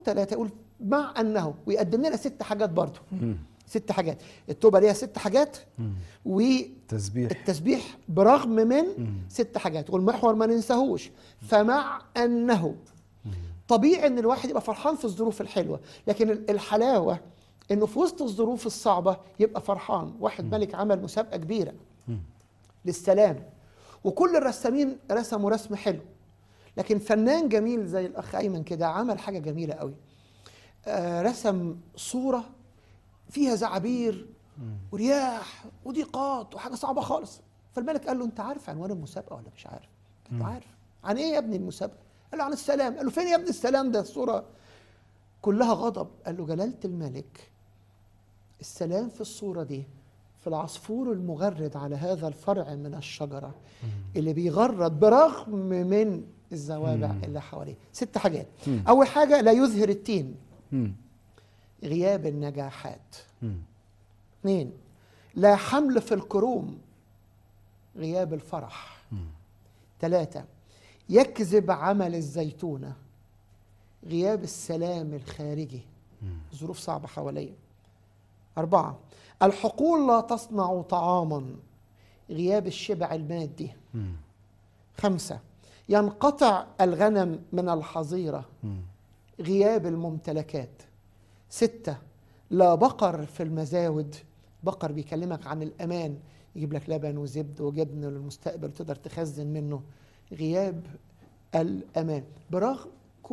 ثلاثة يقول مع أنه ويقدم لنا ست حاجات برضه ست حاجات التوبة ليها ست حاجات والتسبيح تسبيح برغم من ست حاجات والمحور ما ننساهوش فمع أنه طبيعي ان الواحد يبقى فرحان في الظروف الحلوه لكن ال- الحلاوه انه في وسط الظروف الصعبه يبقى فرحان واحد ملك عمل مسابقه كبيره للسلام وكل الرسامين رسموا رسم حلو لكن فنان جميل زي الاخ ايمن كده عمل حاجه جميله قوي آه رسم صوره فيها زعابير ورياح وضيقات وحاجه صعبه خالص فالملك قال له انت عارف عنوان المسابقه ولا مش عارف قال له عارف عن ايه يا ابني المسابقه قال له عن السلام قال له فين يا ابني السلام ده الصوره كلها غضب قال له جلاله الملك السلام في الصوره دي في العصفور المغرد على هذا الفرع من الشجره اللي بيغرد برغم من الزوابع اللي حواليه ست حاجات اول حاجه لا يظهر التين مم. غياب النجاحات مم. اثنين لا حمل في الكروم غياب الفرح ثلاثة يكذب عمل الزيتونة غياب السلام الخارجي ظروف صعبة حواليا أربعة الحقول لا تصنع طعاما غياب الشبع المادي مم. خمسة ينقطع الغنم من الحظيرة مم. غياب الممتلكات ستة لا بقر في المزاود بقر بيكلمك عن الأمان يجيب لك لبن وزبد وجبن للمستقبل تقدر تخزن منه غياب الأمان برغم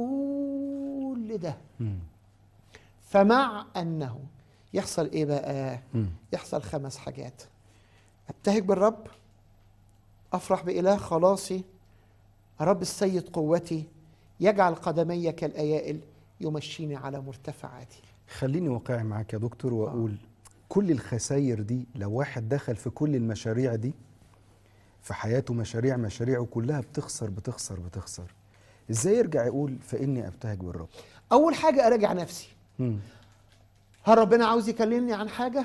كل ده مم. فمع أنه يحصل إيه بقى مم. يحصل خمس حاجات ابتهج بالرب افرح باله خلاصي رب السيد قوتي يجعل قدمي كالايائل يمشيني على مرتفعاتي خليني واقعي معاك يا دكتور واقول كل الخسائر دي لو واحد دخل في كل المشاريع دي في حياته مشاريع مشاريع وكلها بتخسر بتخسر بتخسر ازاي يرجع يقول فاني ابتهج بالرب اول حاجه اراجع نفسي مم. هل ربنا عاوز يكلمني عن حاجه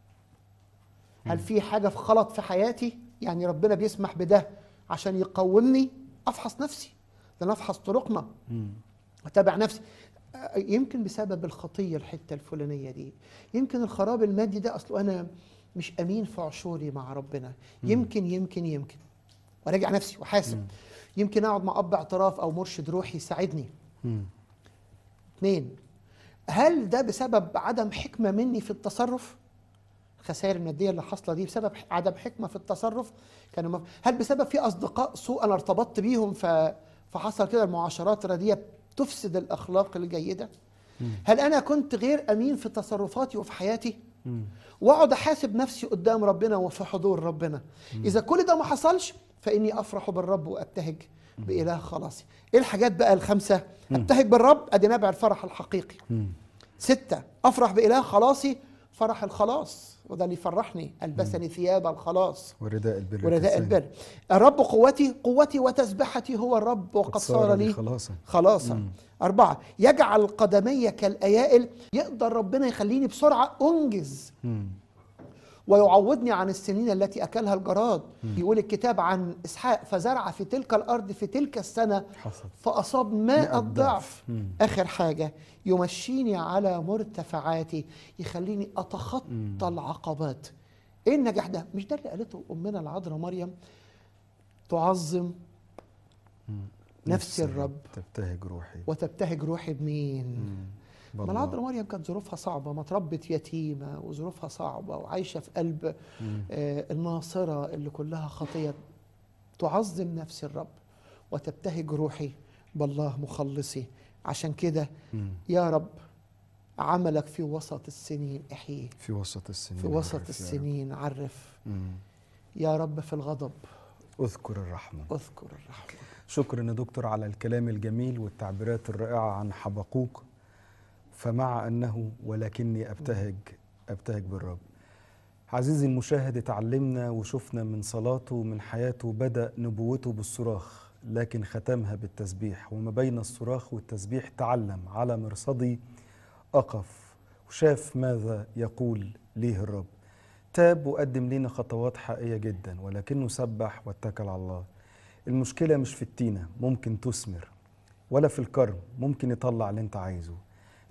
هل في حاجه في غلط في حياتي يعني ربنا بيسمح بده عشان يقومني افحص نفسي ده أنا افحص طرقنا مم. اتابع نفسي آه، يمكن بسبب الخطيه الحته الفلانيه دي يمكن الخراب المادي ده اصله انا مش امين في عشوري مع ربنا يمكن يمكن يمكن وراجع نفسي وحاسب يمكن اقعد مع اب اعتراف او مرشد روحي يساعدني مم. اثنين هل ده بسبب عدم حكمه مني في التصرف الخسائر الماديه اللي حاصله دي بسبب عدم حكمه في التصرف كانوا مف... هل بسبب في اصدقاء سوء انا ارتبطت بيهم ف... فحصل كده المعاشرات الرديئه تفسد الاخلاق الجيده هل انا كنت غير امين في تصرفاتي وفي حياتي مم. واقعد احاسب نفسي قدام ربنا وفي حضور ربنا اذا كل ده ما حصلش فاني افرح بالرب وابتهج باله خلاصي ايه الحاجات بقى الخمسه ابتهج بالرب ادي نبع الفرح الحقيقي مم. ستة أفرح بإله خلاصي فرح الخلاص وده اللي يفرحني ألبسني ثياب الخلاص ورداء البر ورداء كالسيف. البر الرب قوتي قوتي وتسبحتي هو الرب وقد صار لي خلاصا خلاصا أربعة يجعل قدمي كالأيائل يقدر ربنا يخليني بسرعة أنجز مم. ويعوضني عن السنين التي أكلها الجراد يقول الكتاب عن إسحاق فزرع في تلك الأرض في تلك السنة حصل فأصاب مئة ماء ضعف. الضعف مم. آخر حاجة يمشيني على مرتفعاتي يخليني أتخطى العقبات إيه النجاح ده؟ مش ده اللي قالته أمنا العذراء مريم تعظم نفس الرب تبتهج روحي وتبتهج روحي بمين؟ مم. ما بالله. العذراء مريم كانت ظروفها صعبة ما تربت يتيمة وظروفها صعبة وعايشة في قلب آه الناصرة اللي كلها خطية تعظم نفس الرب وتبتهج روحي بالله مخلصي عشان كده مم. يا رب عملك في وسط السنين احييه في وسط السنين في وسط عرف يا رب. السنين عرف مم. يا رب في الغضب اذكر الرحمة اذكر الرحمة شكرا يا دكتور على الكلام الجميل والتعبيرات الرائعة عن حبقوق فمع أنه ولكني أبتهج أبتهج بالرب عزيزي المشاهد اتعلمنا وشفنا من صلاته ومن حياته بدأ نبوته بالصراخ لكن ختمها بالتسبيح وما بين الصراخ والتسبيح تعلم على مرصدي أقف وشاف ماذا يقول ليه الرب تاب وقدم لنا خطوات حقيقية جدا ولكنه سبح واتكل على الله المشكلة مش في التينة ممكن تثمر ولا في الكرم ممكن يطلع اللي انت عايزه